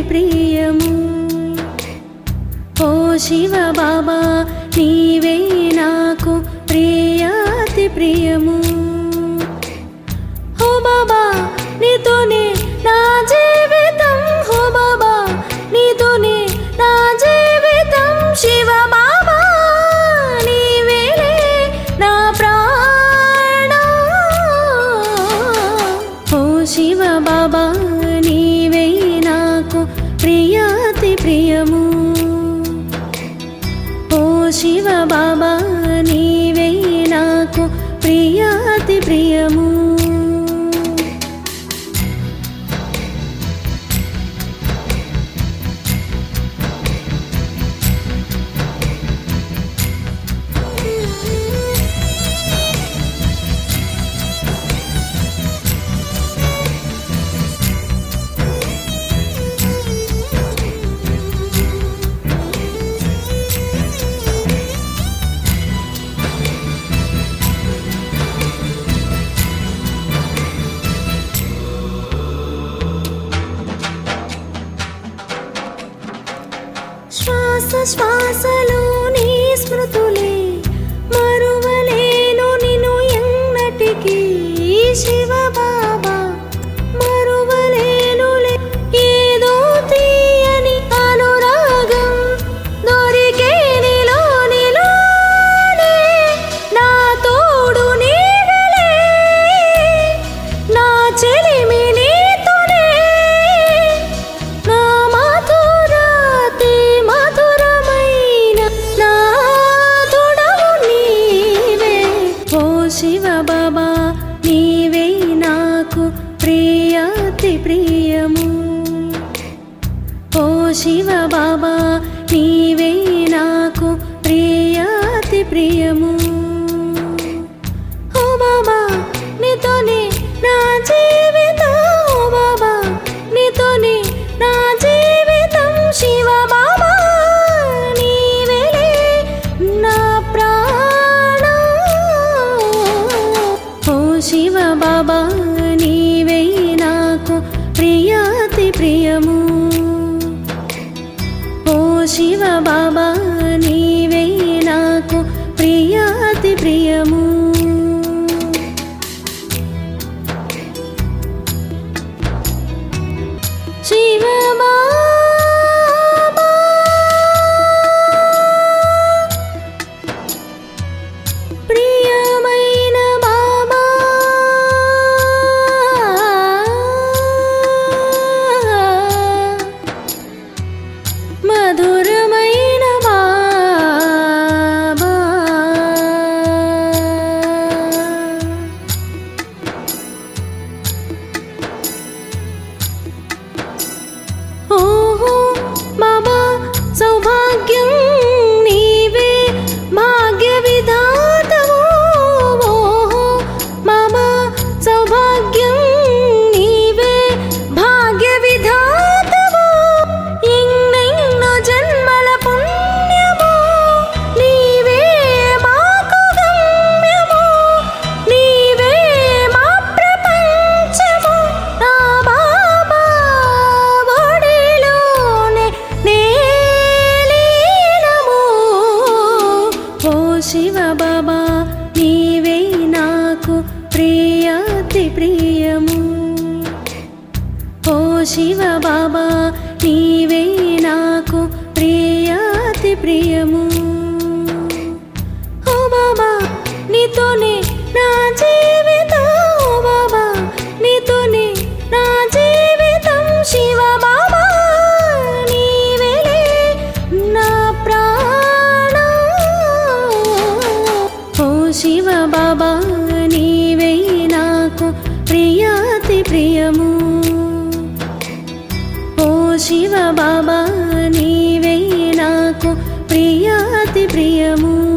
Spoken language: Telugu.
ప్రియము ఓ శివ బాబా నీవే నాకు ప్రియాతి ప్రియము ఓ బాబా నీతోనే నా జీవితం ఓ బాబా నీతోనే నా జీవితం శివ బాబా నీవేలే నా ప్రాణం ఓ శివ బాబా నీవే నాకు ప్రియాతి ప్రియము ఓ శివ బాబా నీవే నాకు ప్రియాతి ప్రియము శ్వాస శ్వాసలో నీ స్మృతులే మరువలేను నిన్ను ఎన్నటికీ శివ బాబా మరువలేనులే ఏదో తీయని అనురాగం దొరికే నీలో నీలోనే నా తోడు నీవెలే నా చెలిమి నీతోనే నా మధురాతి మధురమైన నా తోడవు నీవే ఓ శివ బాబా నీవే నాకు ప్రియాతి ప్రియము ఓ శివ బాబా నీవే నాకు ప్రియాతి ప్రియము ఓ బాబా నీతోనే నా జీవితం ఓ బాబా నీతోనే నా జీవితం శివ బాబా నీవేలే నా ప్రాణం ఓ శివ బాబా నీవే నాకు ప్రియాతి ప్రియము ఓ శివ బాబా నీవే నాకు ప్రియాతి ప్రియము శివ బాబా ప్రియమైన బాబా మధురమైన బాబా ఓహో బాబా సౌభాగ్యం నీవే భాగ్య విధాతవు ఓహో బాబా సౌభాగ్యం నీవే భాగ్య విధాతవు ఎన్నెన్నో జన్మల పుణ్యము నీవే మాకు గమ్యము నీవే మా ప్రపంచము నా బాబా ఒడిలోనే నేలీనము ఓ శివ బాబా నీవే నాకు ప్రియాతి ప్రియము ఓ శివ బాబా నీవే నాకు ప్రియాతి ప్రియము ఓ బాబా నీతోనే నా జీవితం ఓ బాబా నీతోనే నా జీవితం శివ బాబా నీవేలే నా ప్రాణం ఓ శివ బాబా నీవే నాకు ప్రియాతి ప్రియము ఓ శివ బాబా నీవే నాకు ప్రియాతి ప్రియము